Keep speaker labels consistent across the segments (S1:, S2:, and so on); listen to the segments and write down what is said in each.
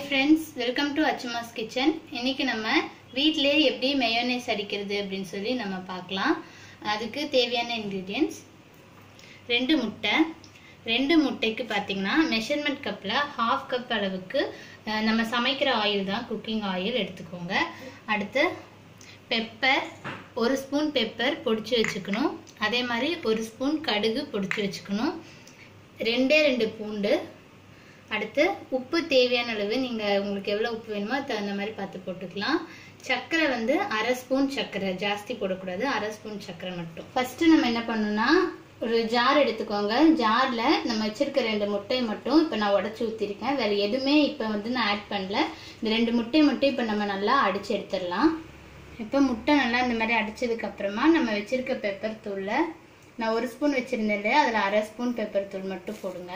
S1: friends welcome to Achumas kitchen இன்னைக்கு நம்ம வீட்டிலே எப்படி மெயோனைஸ் அடிக்கிறது அப்படின்னு சொல்லி நம்ம பார்க்கலாம் அதுக்கு தேவையான இன்க்ரீடியன்ஸ் ரெண்டு முட்டை ரெண்டு முட்டைக்கு பார்த்தீங்கன்னா மெஷர்மெண்ட் கப்பில் ஹாஃப் கப் அளவுக்கு அஹ், நம்ம சமைக்கிற ஆயில் தான் குக்கிங் ஆயில் எடுத்துக்கோங்க அடுத்து பெப்பர் ஒரு ஸ்பூன் பெப்பர் பொடிச்சு வச்சுக்கணும் அதே மாதிரி ஒரு ஸ்பூன் கடுகு பொடிச்சு வச்சுக்கணும் ரெண்டே ரெண்டு பூண்டு அடுத்து உப்பு தேவையான அளவு நீங்கள் உங்களுக்கு எவ்வளோ உப்பு வேணுமோ அதுக்கு தகுந்த மாதிரி பார்த்து போட்டுக்கலாம் சர்க்கரை வந்து அரை ஸ்பூன் சர்க்கரை ஜாஸ்தி போடக்கூடாது அரை ஸ்பூன் சர்க்கரை மட்டும் ஃபர்ஸ்ட் நம்ம என்ன பண்ணணும்னா ஒரு ஜார் எடுத்துக்கோங்க ஜாரில் நம்ம வச்சிருக்க ரெண்டு முட்டை மட்டும் இப்போ நான் உடச்சி ஊற்றிருக்கேன் வேறு எதுவுமே இப்போ வந்து நான் ஆட் பண்ணல இந்த ரெண்டு முட்டை மட்டும் இப்போ நம்ம நல்லா அடிச்சு எடுத்துடலாம் இப்போ முட்டை நல்லா இந்த மாதிரி அடிச்சதுக்கு அப்புறமா நம்ம வச்சிருக்க பெப்பர் தூளில் நான் ஒரு ஸ்பூன் வச்சிருந்தேன் இல்லையா அதில் அரை ஸ்பூன் பெப்பர் தூள் மட்டும் போடுங்க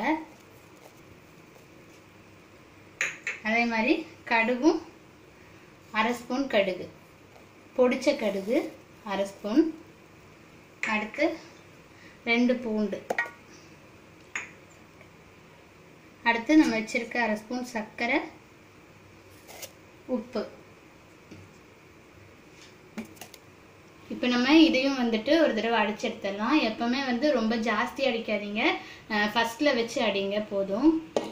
S1: அதே மாதிரி கடுகும் அரை ஸ்பூன் கடுகு பொடிச்ச கடுகு அரை ஸ்பூன் அடுத்து ரெண்டு பூண்டு அடுத்து நம்ம வச்சிருக்க அரை ஸ்பூன் சர்க்கரை உப்பு இப்போ நம்ம இதையும் வந்துட்டு ஒரு தடவை அடிச்சு எடுத்துடலாம் எப்பவுமே வந்து ரொம்ப ஜாஸ்தி அடிக்காதீங்க ஃபர்ஸ்ட்ல வச்சு அடிங்க போதும்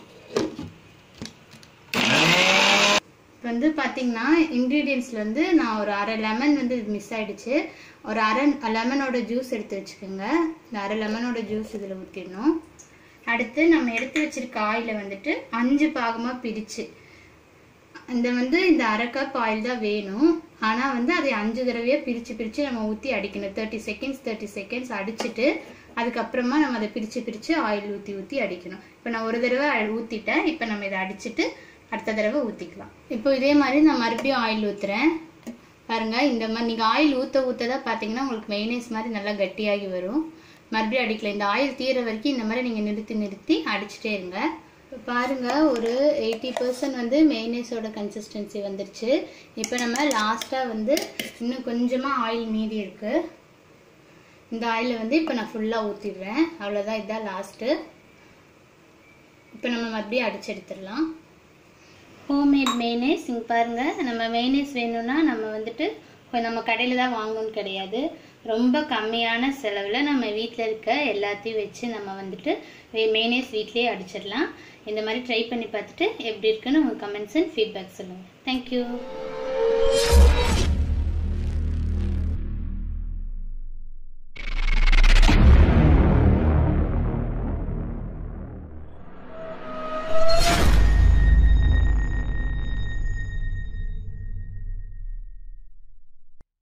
S1: இப்போ வந்து பார்த்தீங்கன்னா இன்க்ரீடியன்ஸில் வந்து நான் ஒரு அரை லெமன் வந்து மிஸ் ஆயிடுச்சு ஒரு அரை லெமனோட ஜூஸ் எடுத்து வச்சுக்கோங்க இந்த அரை லெமனோட ஜூஸ் இதில் ஊற்றிடணும் அடுத்து நம்ம எடுத்து வச்சிருக்க ஆயிலை வந்துட்டு அஞ்சு பாகமாக பிரித்து இந்த வந்து இந்த அரை கப் ஆயில் தான் வேணும் ஆனால் வந்து அதை அஞ்சு தடவையாக பிரித்து பிரித்து நம்ம ஊற்றி அடிக்கணும் தேர்ட்டி செகண்ட்ஸ் தேர்ட்டி செகண்ட்ஸ் அடிச்சுட்டு அதுக்கப்புறமா நம்ம அதை பிரித்து பிரித்து ஆயில் ஊற்றி ஊற்றி அடிக்கணும் இப்போ நான் ஒரு தடவை ஊற்றிட்டேன் இப்போ நம்ம இதை அடிச்சுட்டு அடுத்த தடவை ஊற்றிக்கலாம் இப்போ இதே மாதிரி நான் மறுபடியும் ஆயில் ஊற்றுறேன் பாருங்க இந்த மாதிரி நீங்கள் ஆயில் ஊற்ற ஊற்ற தான் பார்த்தீங்கன்னா உங்களுக்கு மெயினேஸ் மாதிரி நல்லா கட்டியாகி வரும் மறுபடியும் அடிக்கலாம் இந்த ஆயில் தீர வரைக்கும் இந்த மாதிரி நீங்கள் நிறுத்தி நிறுத்தி அடிச்சுட்டே இருங்க இப்போ பாருங்க ஒரு எயிட்டி பர்சன்ட் வந்து மெயினேஸோட கன்சிஸ்டன்சி வந்துருச்சு இப்போ நம்ம லாஸ்ட்டாக வந்து இன்னும் கொஞ்சமாக ஆயில் மீதி இருக்கு இந்த ஆயிலை வந்து இப்போ நான் ஃபுல்லாக ஊற்றிடுறேன் அவ்வளோதான் இதுதான் லாஸ்ட்டு இப்போ நம்ம மறுபடியும் அடிச்சு எடுத்துடலாம் ஹோம்மேட் மெய்னேஸ் இங்கே பாருங்கள் நம்ம மெய்னேஸ் வேணும்னா நம்ம வந்துட்டு இப்போ நம்ம கடையில் தான் வாங்கணும்னு கிடையாது ரொம்ப கம்மியான செலவில் நம்ம வீட்டில் இருக்க எல்லாத்தையும் வச்சு நம்ம வந்துட்டு மெய்னேஸ் வீட்லேயே அடிச்சிடலாம் இந்த மாதிரி ட்ரை பண்ணி பார்த்துட்டு எப்படி இருக்குன்னு உங்கள் கமெண்ட்ஸ் அண்ட் ஃபீட்பேக் சொல்லுங்கள் தேங்க்யூ